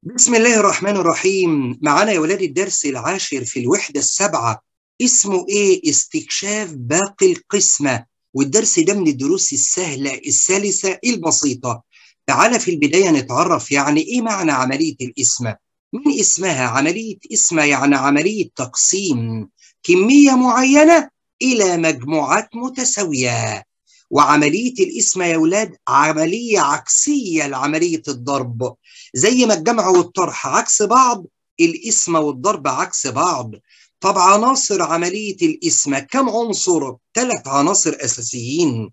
بسم الله الرحمن الرحيم معانا يا ولاد الدرس العاشر في الوحدة السابعة اسمه ايه استكشاف باقي القسمة والدرس ده من الدروس السهلة السلسة البسيطة تعالى في البداية نتعرف يعني ايه معنى عملية القسمة من اسمها عملية اسمها يعني عملية تقسيم كمية معينة إلى مجموعات متساوية وعملية القسمة يا ولاد عملية عكسية لعملية الضرب زي ما الجمع والطرح عكس بعض القسمة والضرب عكس بعض طب عناصر عملية القسمة كم عنصر؟ ثلاث عناصر أساسيين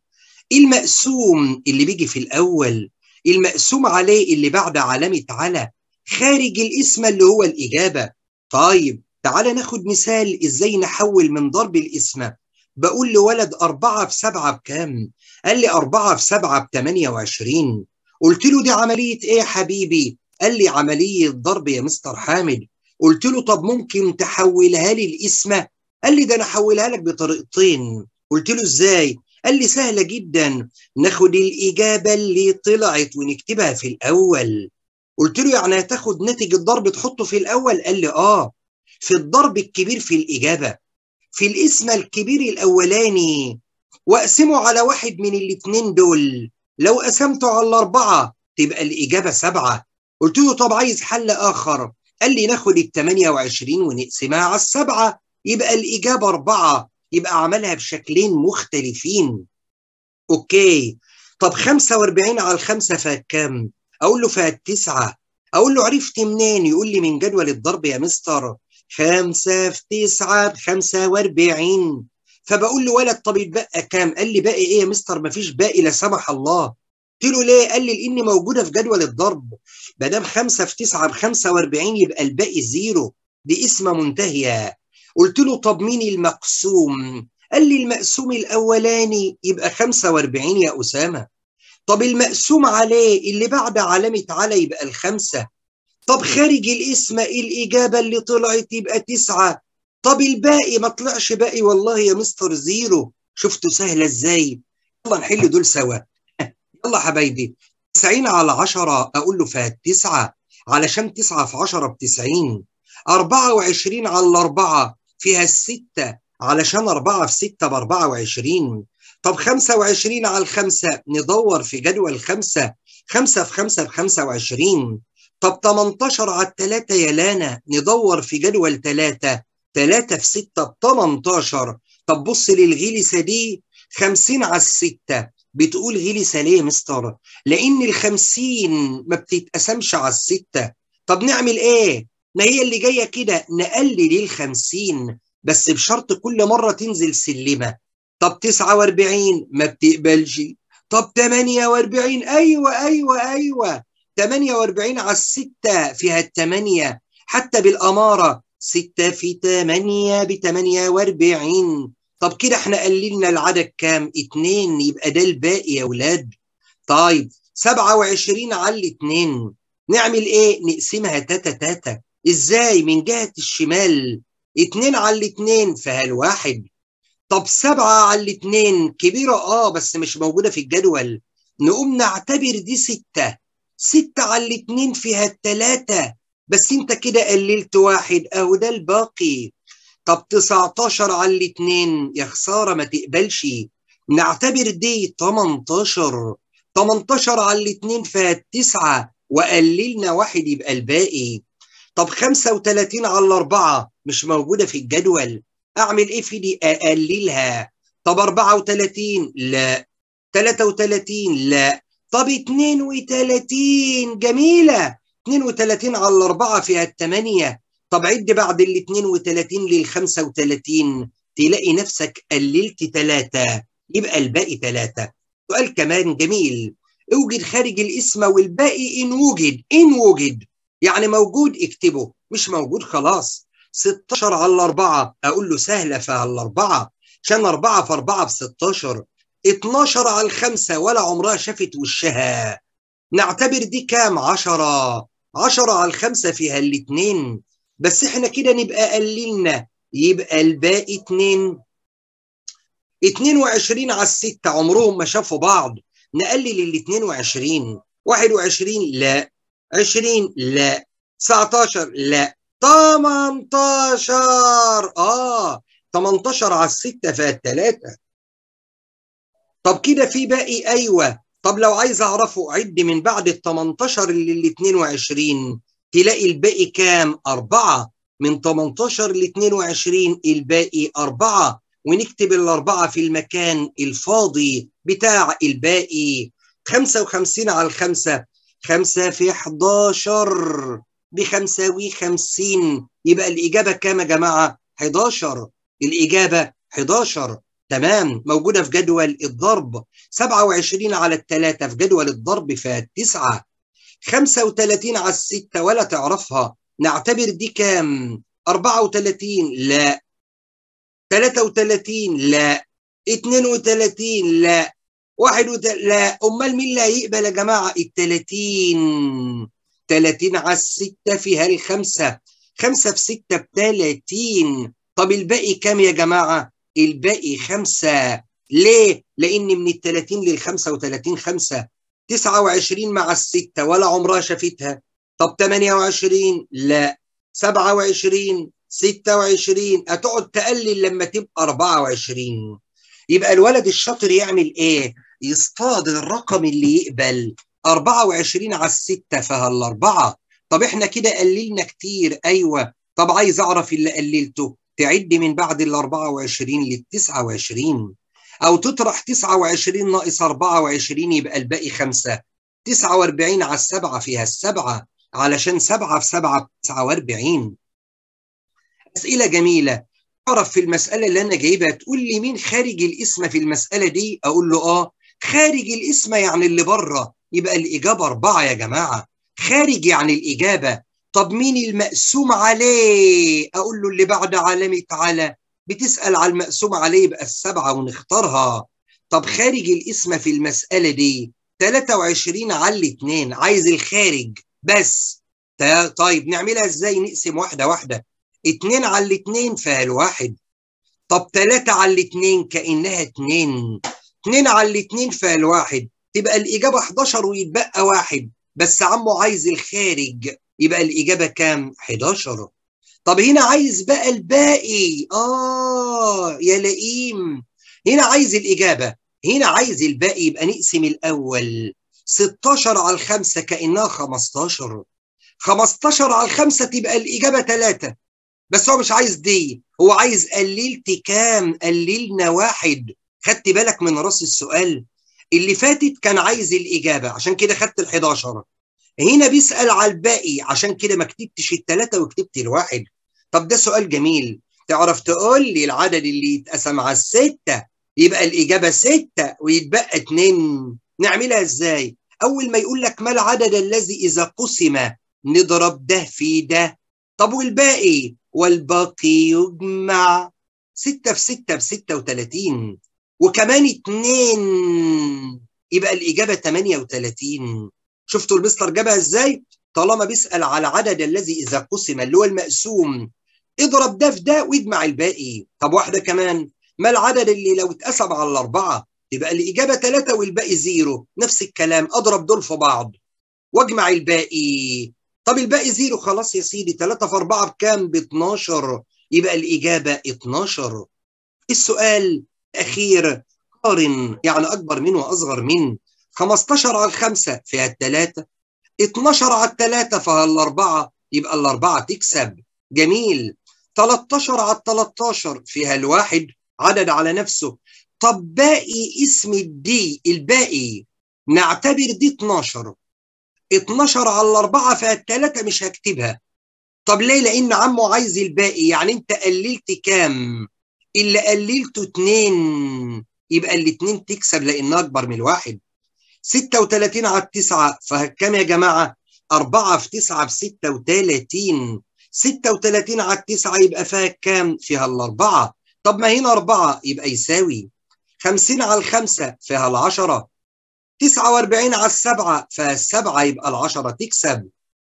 المقسوم اللي بيجي في الأول المقسوم عليه اللي بعد علامة على خارج القسمة اللي هو الإجابة طيب تعالى ناخد مثال إزاي نحول من ضرب القسمة بقول لولد أربعة في سبعة بكام؟ قال لي أربعة في سبعة بتمانية وعشرين قلت له دي عملية إيه يا حبيبي؟ قال لي عملية ضرب يا مستر حامد قلت له طب ممكن تحولها لي القسمة؟ قال لي ده أنا أحولها لك بطريقتين قلت له إزاي؟ قال لي سهلة جدا ناخد الإجابة اللي طلعت ونكتبها في الأول قلت له يعني هتاخد ناتج الضرب تحطه في الأول؟ قال لي آه في الضرب الكبير في الإجابة في الاسم الكبير الأولاني وأقسمه على واحد من الاتنين دول لو قسمته على الأربعة تبقى الإجابة سبعة قلت له طب عايز حل آخر قال لي ناخد ال 28 ونقسمها على السبعة يبقى الإجابة أربعة يبقى عملها بشكلين مختلفين أوكي طب 45 على الخمسة فات كام؟ أقول له فات تسعة أقول له عرفت منين؟ يقول لي من جدول الضرب يا مستر خمسة في تسعة بخمسة واربعين فبقول له ولد طب يتبقى كام؟ قال لي باقي ايه يا مستر؟ مفيش باقي لا سمح الله. قلت له ليه؟ قال لي لاني موجوده في جدول الضرب. ما دام خمسة في تسعة بخمسة واربعين يبقى الباقي زيرو. دي اسمه منتهية. قلت له طب مين المقسوم؟ قال لي المقسوم الاولاني يبقى 45 يا اسامه. طب المقسوم عليه اللي بعد علامه على يبقى الخمسه. طب خارج الاسم الإجابة اللي طلعت يبقى تسعة طب الباقي ما طلعش باقي والله يا مستر زيرو شفتوا سهلة ازاي يلا نحل دول سوا يلا حبايبي 90 على 10 أقول له فات تسعة علشان تسعة في 10 بتسعين 24 على الأربعة فيها الستة علشان أربعة في ستة ب 24 طب 25 على الخمسة ندور في جدول خمسة خمسة في خمسة ب 25 طب 18 على التلاتة يا لانا ندور في جدول تلاتة تلاتة في ستة ب 18 طب بص للغلسة دي 50 على الستة بتقول غلسة ليه يا مستر؟ لأن الخمسين ما بتتقسمش على الستة طب نعمل إيه؟ ما هي اللي جاية كده نقلل الخمسين بس بشرط كل مرة تنزل سلمة طب 49 ما بتقبلش طب 48 أيوة أيوة أيوة 48 على الستة فيها التمانية حتى بالأمارة ستة في تمانية بتمانية واربعين طب كده احنا قللنا العدد كام اتنين يبقى ده الباقي يا ولاد طيب سبعة وعشرين على الاتنين نعمل ايه نقسمها تاتا تاتا ازاي من جهة الشمال اتنين على الاتنين فيها الواحد طب سبعة على الاتنين كبيرة اه بس مش موجودة في الجدول نقوم نعتبر دي ستة ستة على الاتنين فيها التلاتة بس انت كده قللت واحد اهو ده الباقي طب 19 على الاتنين يا خسارة ما تقبلش نعتبر دي 18 18 على الاتنين فيها التسعة وقللنا واحد يبقى الباقي طب 35 على الأربعة مش موجودة في الجدول أعمل إيه في دي أقللها طب 34 لا 33 لا طب 32 جميلة 32 على الأربعة فيها الثمانية طب عد بعد ال 32 لل 35 تلاقي نفسك قللت ثلاثة يبقى الباقي ثلاثة سؤال كمان جميل اوجد خارج الاسم والباقي إن وجد إن وجد يعني موجود اكتبه مش موجود خلاص 16 على الأربعة أقول له سهلة فيها الأربعة عشان أربعة في أربعة ب 16 12 على الخمسة ولا عمرها شافت وشها نعتبر دي كام عشرة عشرة على الخمسة فيها الاتنين بس احنا كده نبقى قللنا يبقى الباقي اتنين اتنين وعشرين على الستة عمرهم ما شافوا بعض نقلل الاتنين وعشرين واحد وعشرين لا عشرين لا 19 لا 18 اه 18 على الستة فيها التلاتة طب كده في باقي ايوه طب لو عايز اعرفه عد من بعد ال 18 لل 22 تلاقي الباقي كام؟ أربعة من 18 ل 22 الباقي أربعة ونكتب الأربعة في المكان الفاضي بتاع الباقي 55 على الخمسة خمسة في 11 بخمساوي 50 يبقى الإجابة كام يا جماعة؟ 11 الإجابة 11 تمام موجودة في جدول الضرب 27 على الثلاثة في جدول الضرب فالتسعة 35 على الستة ولا تعرفها نعتبر دي كام 34 لا 33 لا 32 لا واحد وت... لا امال مين اللي هيقبل يا جماعه ال 30 30 على الستة فيها الخمسة خمسة في ستة ب 30 طب الباقي كام يا جماعة؟ الباقي خمسة ليه؟ لأن من ال 30 لل 35 خمسة 29 مع الستة ولا عمرها شافتها طب 28 لا 27 26 هتقعد تقلل لما تبقى 24 يبقى الولد الشاطر يعمل ايه؟ يصطاد الرقم اللي يقبل 24 على الستة فيها الأربعة طب احنا كده قللنا كتير أيوة طب عايز أعرف اللي قللته تعد من بعد ال 24 لل 29 أو تطرح 29 ناقص 24 يبقى الباقي خمسة 49 على السبعة فيها السبعة علشان سبعة في سبعة ب 49 أسئلة جميلة تعرف في المسألة اللي أنا جايبها تقول لي مين خارج الاسم في المسألة دي أقول له آه خارج الاسم يعني اللي بره يبقى الإجابة أربعة يا جماعة خارج يعني الإجابة طب مين المقسوم عليه أقول له اللي بعد علامة على بتسأل على المقسوم عليه يبقى السبعة ونختارها طب خارج الاسم في المسألة دي 23 على الاثنين عايز الخارج بس طيب نعملها ازاي نقسم واحدة واحدة اتنين على الاتنين فيها الواحد طب تلاتة على الاتنين كأنها اتنين اتنين على الاتنين فيها الواحد تبقى الإجابة 11 ويتبقى واحد بس عمو عايز الخارج يبقى الإجابة كام؟ 11 طب هنا عايز بقى الباقي آه يا لئيم هنا عايز الإجابة هنا عايز الباقي يبقى نقسم الأول 16 على الخمسة كأنها 15 15 على الخمسة تبقى الإجابة 3 بس هو مش عايز دي هو عايز قللت كام قللنا واحد خدت بالك من راس السؤال اللي فاتت كان عايز الإجابة عشان كده خدت ال 11 هنا بيسأل على الباقي عشان كده ما كتبتش الثلاثة وكتبت الواحد طب ده سؤال جميل تعرف تقول لي العدد اللي يتقسم على الستة يبقى الإجابة ستة ويتبقى اتنين نعملها ازاي أول ما يقول لك ما العدد الذي إذا قسم نضرب ده في ده طب والباقي والباقي يجمع ستة في ستة بستة وتلاتين وكمان اتنين يبقى الإجابة 38 شفتوا المستر جابها ازاي؟ طالما بيسأل على العدد الذي إذا قسم اللي هو المقسوم اضرب ده في ده واجمع الباقي طب واحدة كمان ما العدد اللي لو اتقسم على الأربعة تبقى الإجابة 3 والباقي زيرو نفس الكلام أضرب دول في بعض واجمع الباقي طب الباقي زيرو خلاص يا سيدي 3 في 4 بكام؟ ب 12 يبقى الإجابة 12 السؤال الأخير قارن يعني أكبر من وأصغر من 15 على الخمسة فيها الثلاثة 12 على الثلاثة فيها الأربعة يبقى الأربعة تكسب جميل 13 على 13 فيها الواحد عدد على نفسه طب باقي اسم الدي الباقي نعتبر دي 12 12 على الأربعة فيها الثلاثة مش هكتبها طب ليه لأن عمو عايز الباقي يعني أنت قللت كام اللي قللته اتنين يبقى الاتنين تكسب لأنها أكبر من الواحد 36 على التسعة فكم يا جماعة؟ 4 في 9 ب 36 36 على التسعة يبقى فيها كام؟ فيها الأربعة طب ما هنا أربعة يبقى يساوي 50 على الخمسة فيها العشرة 49 على السبعة فيها السبعة يبقى العشرة تكسب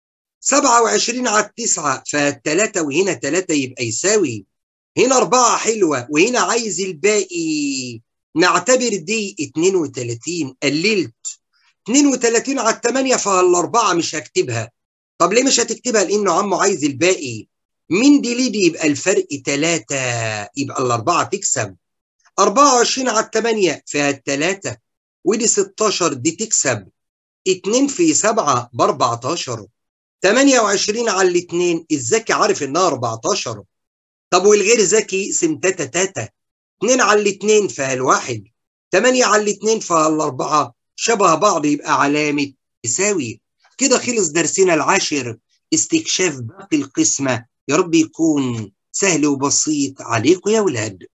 27 على التسعة فيها التلاتة وهنا تلاتة يبقى يساوي هنا أربعة حلوة وهنا عايز الباقي نعتبر دي 32 قللت 32 على الثمانية فالأربعة مش هكتبها طب ليه مش هتكتبها لانه عمه عايز الباقي من دي ليه دي يبقى الفرق ثلاثة يبقى الأربعة تكسب 24 على 8 فيها الثلاثة ودي 16 دي تكسب 2 في 7 ب 14 28 على الاثنين الذكي عارف انها 14 طب والغير ذكي يقسم تاتا تاتا 2 على الاثنين فيها الواحد 8 على الاثنين فيها الأربعة شبه بعض يبقى علامة تساوي كده خلص درسنا العاشر استكشاف باقي القسمة يا رب يكون سهل وبسيط عليكم يا ولاد